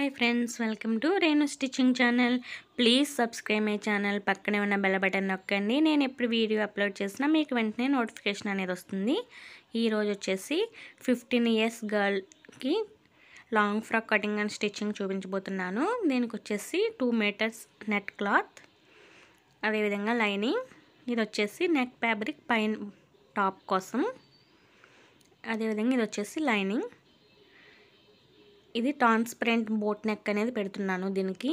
hi friends welcome to Renu stitching channel please subscribe my channel పక్కనే ఉన్న bell button నొక్కండి నేను ఎప్పుడు వీడియో అప్లోడ్ చేసినా మీకు వెంటనే నోటిఫికేషన్ అనేది వస్తుంది ఈరోజు వచ్చేసి ఫిఫ్టీన్ ఇయర్స్ గర్ల్కి long frock cutting and stitching చూపించబోతున్నాను దీనికి వచ్చేసి టూ మీటర్స్ నెట్ క్లాత్ అదేవిధంగా లైనింగ్ ఇది వచ్చేసి నెక్ ఫ్యాబ్రిక్ పైన టాప్ కోసం అదేవిధంగా ఇది వచ్చేసి లైనింగ్ ఇది ట్రాన్స్పరెంట్ బోట్ నెక్ అనేది పెడుతున్నాను దీనికి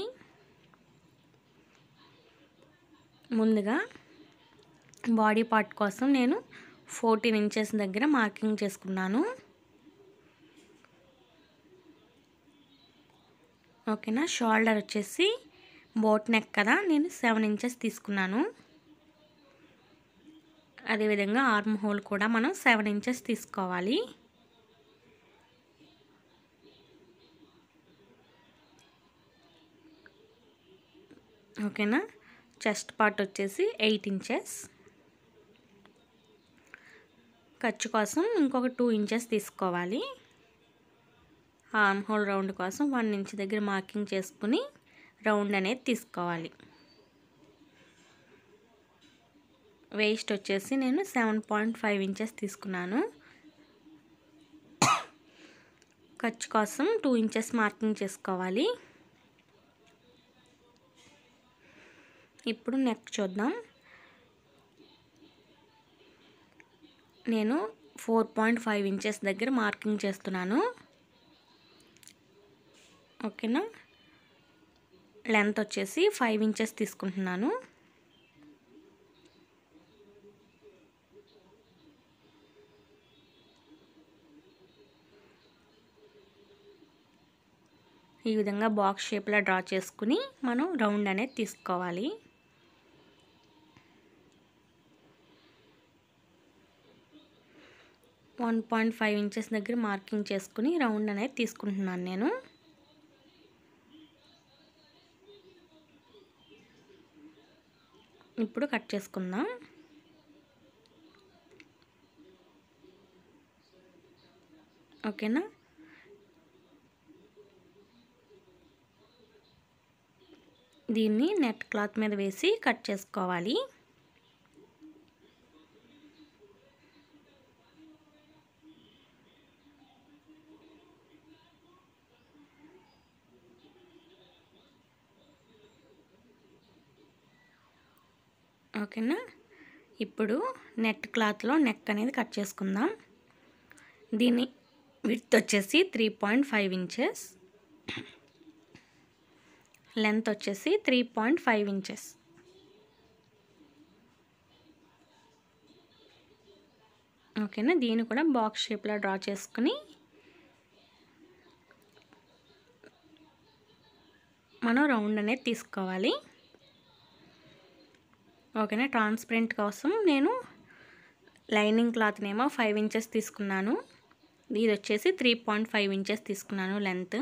ముందుగా బాడీ పార్ట్ కోసం నేను ఫోర్టీన్ ఇంచెస్ దగ్గర మార్కింగ్ చేసుకున్నాను ఓకేనా షోల్డర్ వచ్చేసి బోట్ నెక్ కదా నేను సెవెన్ ఇంచెస్ తీసుకున్నాను అదేవిధంగా ఆర్మ్ హోల్ కూడా మనం సెవెన్ ఇంచెస్ తీసుకోవాలి ఓకేనా చెస్ట్ పార్ట్ వచ్చేసి ఎయిట్ ఇంచెస్ ఖర్చు కోసం ఇంకొక టూ ఇంచెస్ తీసుకోవాలి ఆర్మ్ హోల్ రౌండ్ కోసం వన్ ఇంచ్ దగ్గర మార్కింగ్ చేసుకుని రౌండ్ అనేది తీసుకోవాలి వేస్ట్ వచ్చేసి నేను సెవెన్ పాయింట్ ఫైవ్ ఇంచెస్ తీసుకున్నాను ఖర్చు కోసం టూ ఇంచెస్ మార్కింగ్ చేసుకోవాలి ఇప్పుడు నెక్ చూద్దాం నేను ఫోర్ పాయింట్ ఫైవ్ ఇంచెస్ దగ్గర మార్కింగ్ చేస్తున్నాను ఓకేనా లెంత్ వచ్చేసి ఫైవ్ ఇంచెస్ తీసుకుంటున్నాను ఈ విధంగా బాక్స్ షేప్లో డ్రా చేసుకుని మనం రౌండ్ అనేది తీసుకోవాలి వన్ పాయింట్ ఫైవ్ ఇంచెస్ దగ్గర మార్కింగ్ చేసుకుని రౌండ్ అనేది తీసుకుంటున్నాను నేను ఇప్పుడు కట్ చేసుకుందాం ఓకేనా దీన్ని నెట్ క్లాత్ మీద వేసి కట్ చేసుకోవాలి ఓకేనా ఇప్పుడు నెట్ క్లాత్లో నెక్ అనేది కట్ చేసుకుందాం దీని విడ్త్ వచ్చేసి three point five inches length వచ్చేసి త్రీ పాయింట్ ఫైవ్ ఇంచెస్ ఓకేనా దీన్ని కూడా బాక్స్ షేప్లో డ్రా చేసుకుని మనం రౌండ్ అనేది తీసుకోవాలి ఓకేనా ట్రాన్స్పరెంట్ కోసం నేను లైనింగ్ క్లాత్నేమో ఫైవ్ ఇంచెస్ తీసుకున్నాను ఇది వచ్చేసి త్రీ పాయింట్ ఫైవ్ ఇంచెస్ తీసుకున్నాను లెంత్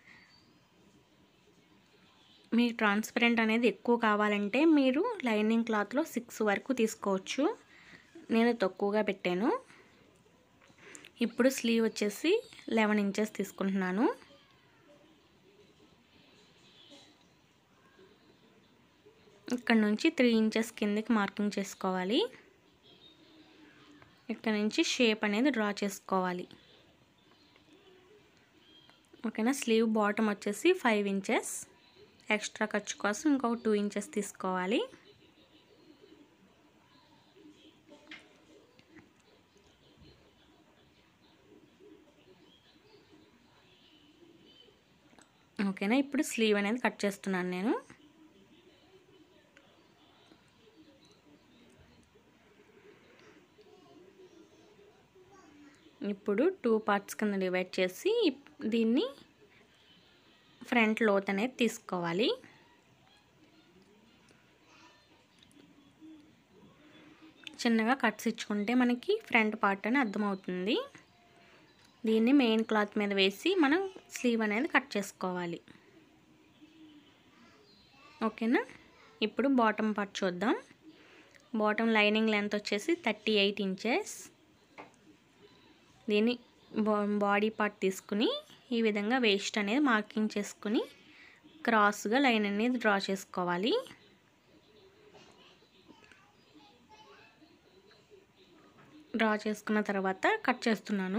మీకు ట్రాన్స్పరెంట్ అనేది ఎక్కువ కావాలంటే మీరు లైనింగ్ క్లాత్లో సిక్స్ వరకు తీసుకోవచ్చు నేను తక్కువగా పెట్టాను ఇప్పుడు స్లీవ్ వచ్చేసి లెవెన్ ఇంచెస్ తీసుకుంటున్నాను ఇక్కడ నుంచి త్రీ ఇంచెస్ కిందకి మార్కింగ్ చేసుకోవాలి ఇక్కడ నుంచి షేప్ అనేది డ్రా చేసుకోవాలి ఓకేనా స్లీవ్ బాటమ్ వచ్చేసి ఫైవ్ ఇంచెస్ ఎక్స్ట్రా ఖర్చు కోసం ఇంకొక టూ ఇంచెస్ తీసుకోవాలి ఓకేనా ఇప్పుడు స్లీవ్ అనేది కట్ చేస్తున్నాను నేను ఇప్పుడు టూ పార్ట్స్ కింద డివైడ్ చేసి దీన్ని ఫ్రంట్ లోత్ అనేది తీసుకోవాలి చిన్నగా కట్స్ ఇచ్చుకుంటే మనకి ఫ్రంట్ పార్ట్ అని అర్థమవుతుంది దీన్ని మెయిన్ క్లాత్ మీద వేసి మనం స్లీవ్ అనేది కట్ చేసుకోవాలి ఓకేనా ఇప్పుడు బాటమ్ పార్ట్ చూద్దాం బాటమ్ లైనింగ్ లెంత్ వచ్చేసి థర్టీ ఎయిట్ ఇంచెస్ దీన్ని బాడీ పార్ట్ తీసుకుని ఈ విధంగా వేస్ట్ అనేది మార్కింగ్ చేసుకుని క్రాస్గా లైన్ అనేది డ్రా చేసుకోవాలి డ్రా చేసుకున్న తర్వాత కట్ చేస్తున్నాను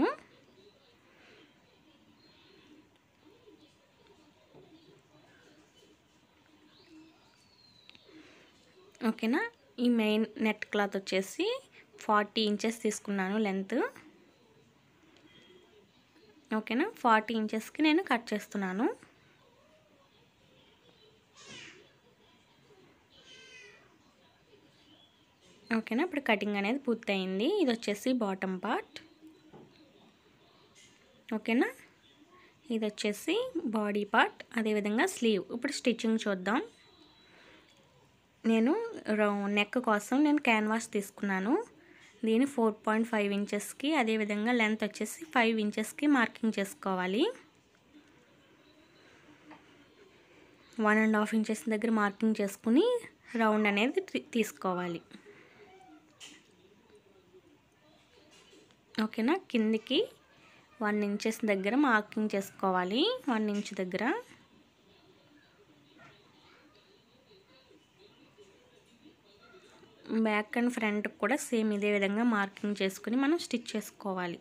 ఓకేనా ఈ మెయిన్ నెట్ క్లాత్ వచ్చేసి ఫార్టీ ఇంచెస్ తీసుకున్నాను లెంత్ ఓకేనా ఫార్టీ ఇంచెస్కి నేను కట్ చేస్తున్నాను ఓకేనా ఇప్పుడు కటింగ్ అనేది పూర్తయింది ఇది వచ్చేసి బాటమ్ పార్ట్ ఓకేనా ఇది వచ్చేసి బాడీ పార్ట్ అదేవిధంగా స్లీవ్ ఇప్పుడు స్టిచ్చింగ్ చూద్దాం నేను నెక్ కోసం నేను క్యాన్వాస్ తీసుకున్నాను దీని ఫోర్ పాయింట్ ఫైవ్ ఇంచెస్కి అదేవిధంగా లెంత్ వచ్చేసి ఫైవ్ ఇంచెస్కి మార్కింగ్ చేసుకోవాలి వన్ అండ్ హాఫ్ ఇంచెస్ దగ్గర మార్కింగ్ చేసుకుని రౌండ్ అనేది తీసుకోవాలి ఓకేనా కిందికి వన్ ఇంచెస్ దగ్గర మార్కింగ్ చేసుకోవాలి వన్ ఇంచ్ దగ్గర బ్యాక్ అండ్ ఫ్రంట్ కూడా సేమ్ ఇదే విధంగా మార్కింగ్ చేసుకుని మనం స్టిచ్ చేసుకోవాలి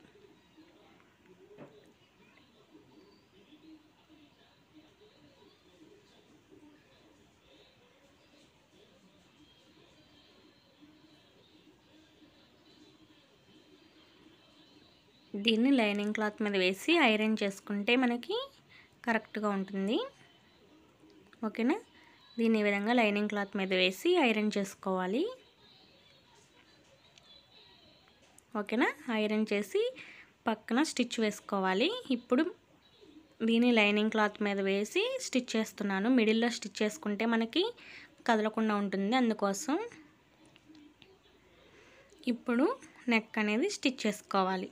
దీన్ని లైనింగ్ క్లాత్ మీద వేసి ఐరన్ చేసుకుంటే మనకి కరెక్ట్గా ఉంటుంది ఓకేనా దీన్ని ఈ విధంగా లైనింగ్ క్లాత్ మీద వేసి ఐరన్ చేసుకోవాలి ఓకేనా ఐరన్ చేసి పక్కన స్టిచ్ వేసుకోవాలి ఇప్పుడు దీన్ని లైనింగ్ క్లాత్ మీద వేసి స్టిచ్ చేస్తున్నాను మిడిల్లో స్టిచ్ చేసుకుంటే మనకి కదలకుండా ఉంటుంది అందుకోసం ఇప్పుడు నెక్ అనేది స్టిచ్ చేసుకోవాలి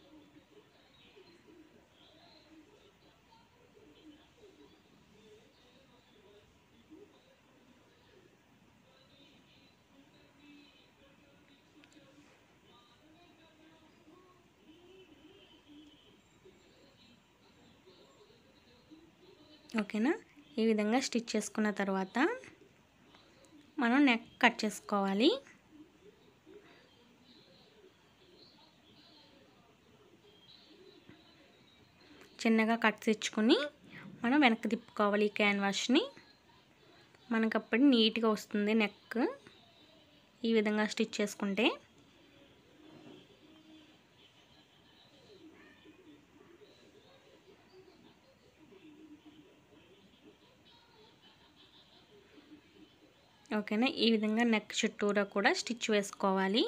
ఓకేనా ఈ విధంగా స్టిచ్ చేసుకున్న తర్వాత మనం నెక్ కట్ చేసుకోవాలి చిన్నగా కట్ తెచ్చుకొని మనం వెనక్కి తిప్పుకోవాలి ఈ క్యాన్వాస్ని మనకు అప్పుడు నీట్గా వస్తుంది నెక్ ఈ విధంగా స్టిచ్ చేసుకుంటే ఓకేనా ఈ విధంగా నెక్ చుట్టూరా కూడా స్టిచ్ వేసుకోవాలి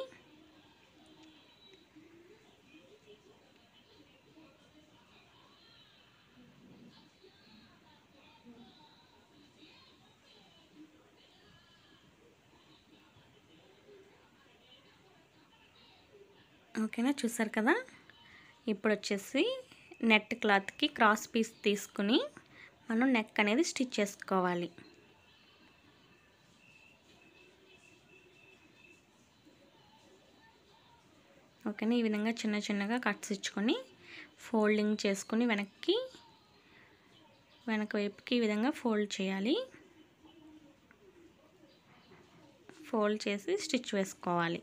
ఓకేనా చూసారు కదా ఇప్పుడు వచ్చేసి నెట్ క్లాత్కి క్రాస్ పీస్ తీసుకుని మనం నెక్ అనేది స్టిచ్ చేసుకోవాలి ఓకేనా ఈ విధంగా చిన్న చిన్నగా కట్స్ ఇచ్చుకొని ఫోల్డింగ్ చేసుకొని వెనక్కి వెనక వైపుకి ఈ విధంగా ఫోల్డ్ చేయాలి ఫోల్డ్ చేసి స్టిచ్ వేసుకోవాలి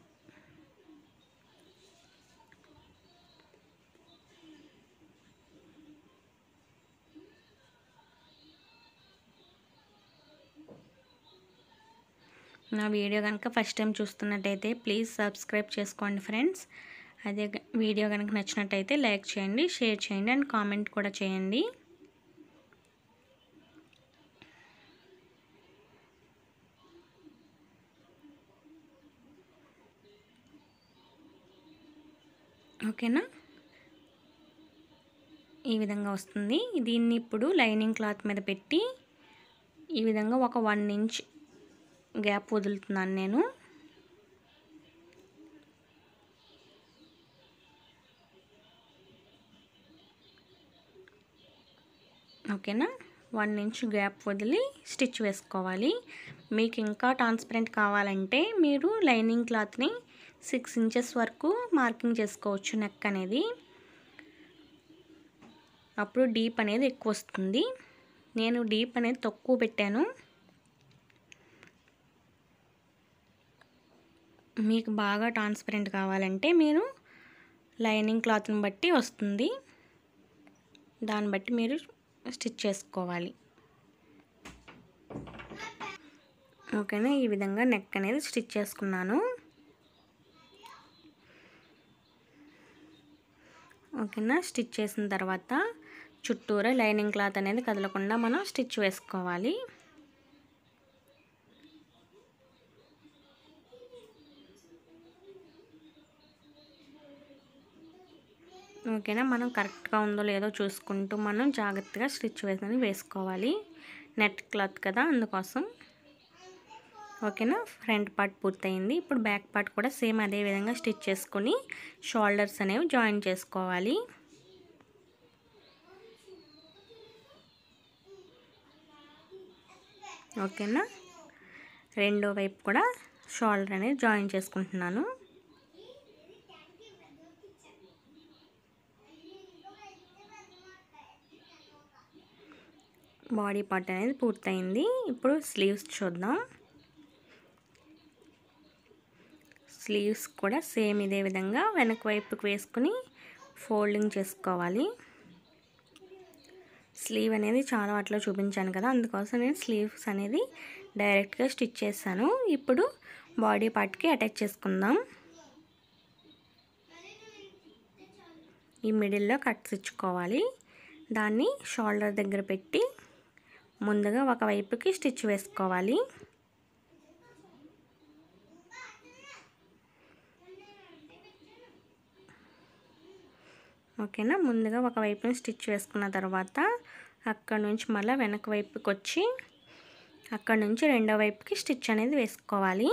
నా వీడియో కనుక ఫస్ట్ టైం చూస్తున్నట్టయితే ప్లీజ్ సబ్స్క్రైబ్ చేసుకోండి ఫ్రెండ్స్ అదే వీడియో కనుక నచ్చినట్టయితే లైక్ చేయండి షేర్ చేయండి అండ్ కామెంట్ కూడా చేయండి ఓకేనా ఈ విధంగా వస్తుంది దీన్ని ఇప్పుడు లైనింగ్ క్లాత్ మీద పెట్టి ఈ విధంగా ఒక వన్ ఇంచ్ గ్యాప్ వదులుతున్నాను నేను ఓకేనా వన్ ఇంచ్ గ్యాప్ వదిలి స్టిచ్ వేసుకోవాలి మీకు ఇంకా ట్రాన్స్పరెంట్ కావాలంటే మీరు లైనింగ్ క్లాత్ని సిక్స్ ఇంచెస్ వరకు మార్కింగ్ చేసుకోవచ్చు నెక్ అనేది అప్పుడు డీప్ అనేది ఎక్కువ వస్తుంది నేను డీప్ అనేది తక్కువ పెట్టాను మీకు బాగా ట్రాన్స్పరెంట్ కావాలంటే మీరు లైనింగ్ క్లాత్ని బట్టి వస్తుంది దాన్ని బట్టి మీరు స్టిచ్ చేసుకోవాలి ఓకేనా ఈ విధంగా నెక్ అనేది స్టిచ్ చేసుకున్నాను ఓకేనా స్టిచ్ చేసిన తర్వాత చుట్టూరా లైనింగ్ క్లాత్ అనేది కదలకుండా మనం స్టిచ్ వేసుకోవాలి ఓకేనా మనం కరెక్ట్గా ఉందో లేదో చూసుకుంటూ మనం జాగ్రత్తగా స్టిచ్ వేసుకొని వేసుకోవాలి నెట్ క్లాత్ కదా అందుకోసం ఓకేనా ఫ్రంట్ పార్ట్ పూర్తయింది ఇప్పుడు బ్యాక్ పార్ట్ కూడా సేమ్ అదే విధంగా స్టిచ్ చేసుకొని షోల్డర్స్ అనేవి జాయిన్ చేసుకోవాలి ఓకేనా రెండో వైపు కూడా షోల్డర్ అనేది జాయిన్ చేసుకుంటున్నాను బాడీ పార్ట్ అనేది పూర్తయింది ఇప్పుడు స్లీవ్స్ చూద్దాం స్లీవ్స్ కూడా సేమ్ ఇదే విధంగా వెనక వైపుకి వేసుకుని ఫోల్డింగ్ చేసుకోవాలి స్లీవ్ అనేది చాలా వాటిలో చూపించాను కదా అందుకోసం నేను స్లీవ్స్ అనేది డైరెక్ట్గా స్టిచ్ చేశాను ఇప్పుడు బాడీ పార్ట్కి అటాచ్ చేసుకుందాం ఈ మిడిల్లో కట్స్ ఇచ్చుకోవాలి దాన్ని షోల్డర్ దగ్గర పెట్టి ముందుగా ఒక వైపుకి స్టిచ్ వేసుకోవాలి ఓకేనా ముందుగా ఒక వైపుని స్టిచ్ వేసుకున్న తర్వాత అక్కడ నుంచి మళ్ళీ వెనక వైపుకి వచ్చి అక్కడ నుంచి రెండో వైపుకి స్టిచ్ అనేది వేసుకోవాలి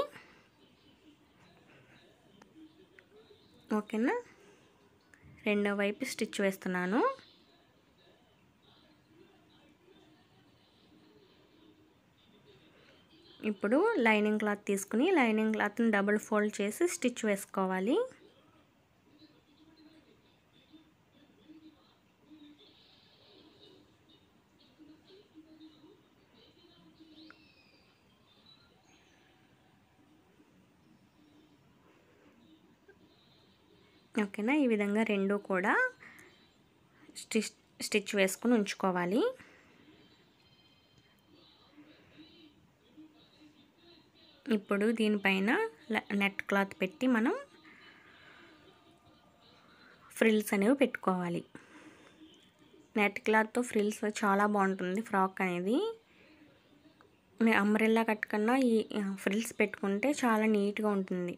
ఓకేనా రెండో వైపు స్టిచ్ వేస్తున్నాను ఇప్పుడు లైనింగ్ క్లాత్ తీసుకుని లైనింగ్ క్లాత్ని డబుల్ ఫోల్డ్ చేసి స్టిచ్ వేసుకోవాలి ఓకేనా ఈ విధంగా రెండు కూడా స్టిచ్ స్టిచ్ వేసుకుని ఉంచుకోవాలి ఇప్పుడు దీనిపైన నెట్ క్లాత్ పెట్టి మనం ఫ్రిల్స్ అనేవి పెట్టుకోవాలి నెట్ క్లాత్తో ఫ్రిల్స్ చాలా బాగుంటుంది ఫ్రాక్ అనేది అంబ్రెల్లా కట్టుకన్నా ఈ ఫ్రిల్స్ పెట్టుకుంటే చాలా నీట్గా ఉంటుంది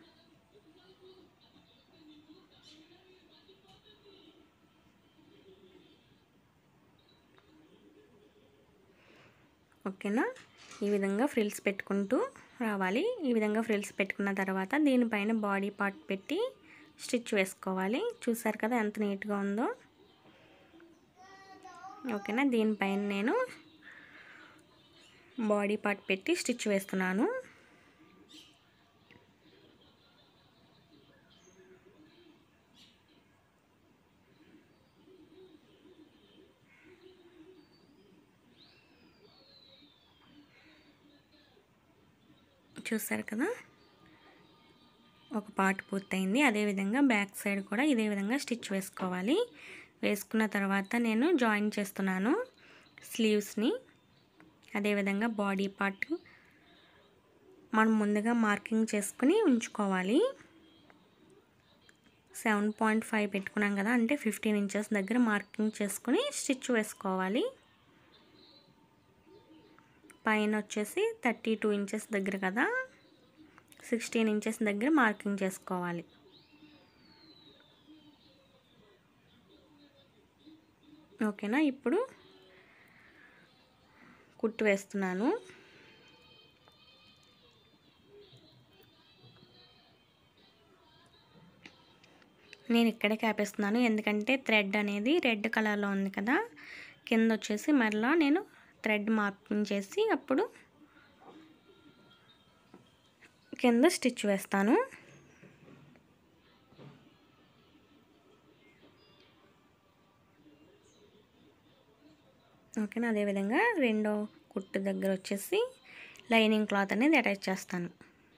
ఓకేనా ఈ విధంగా ఫ్రిల్స్ పెట్టుకుంటూ రావాలి ఈ విధంగా ఫ్రిల్స్ పెట్టుకున్న తర్వాత దీనిపైన బాడీ పార్ట్ పెట్టి స్టిచ్ వేసుకోవాలి చూసారు కదా ఎంత నీట్గా ఉందో ఓకేనా దీనిపైన నేను బాడీ పార్ట్ పెట్టి స్టిచ్ వేస్తున్నాను చూసారు కదా ఒక పార్ట్ పూర్తయింది అదేవిధంగా బ్యాక్ సైడ్ కూడా ఇదే విధంగా స్టిచ్ వేసుకోవాలి వేసుకున్న తర్వాత నేను జాయిన్ చేస్తున్నాను స్లీవ్స్ని అదేవిధంగా బాడీ పార్ట్ మనం ముందుగా మార్కింగ్ చేసుకుని ఉంచుకోవాలి సెవెన్ పాయింట్ ఫైవ్ పెట్టుకున్నాం కదా అంటే ఫిఫ్టీన్ ఇంచెస్ దగ్గర మార్కింగ్ చేసుకుని స్టిచ్ వేసుకోవాలి పైన వచ్చేసి థర్టీ టూ ఇంచెస్ దగ్గర కదా సిక్స్టీన్ ఇంచెస్ దగ్గర మార్కింగ్ చేసుకోవాలి ఓకేనా ఇప్పుడు కుట్టు వేస్తున్నాను నేను ఇక్కడే కాపేస్తున్నాను ఎందుకంటే థ్రెడ్ అనేది రెడ్ కలర్లో ఉంది కదా కింద వచ్చేసి మరలా నేను థ్రెడ్ మార్కింగ్ చేసి అప్పుడు కింద స్టిచ్ వేస్తాను ఓకేనా అదేవిధంగా రెండో కుట్టు దగ్గర వచ్చేసి లైనింగ్ క్లాత్ అనేది అటాచ్ చేస్తాను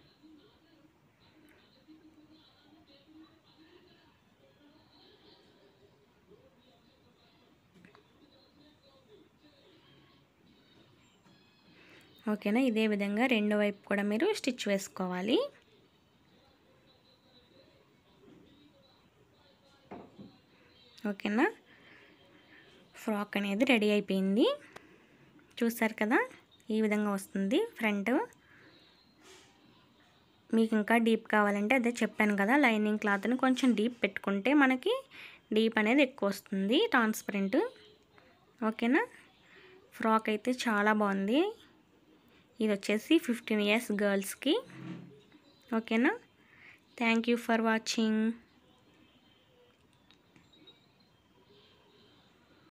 ఓకేనా ఇదే విధంగా రెండో వైపు కూడా మీరు స్టిచ్ వేసుకోవాలి ఓకేనా ఫ్రాక్ అనేది రెడీ అయిపోయింది చూసారు కదా ఈ విధంగా వస్తుంది ఫ్రంట్ మీకు ఇంకా డీప్ కావాలంటే అదే చెప్పాను కదా లైనింగ్ క్లాత్ని కొంచెం డీప్ పెట్టుకుంటే మనకి డీప్ అనేది ఎక్కువ వస్తుంది ట్రాన్స్పరెంట్ ఓకేనా ఫ్రాక్ అయితే చాలా బాగుంది ఇది వచ్చేసి ఫిఫ్టీన్ ఇయర్స్ గర్ల్స్కి ఓకేనా థ్యాంక్ యూ ఫర్ వాచింగ్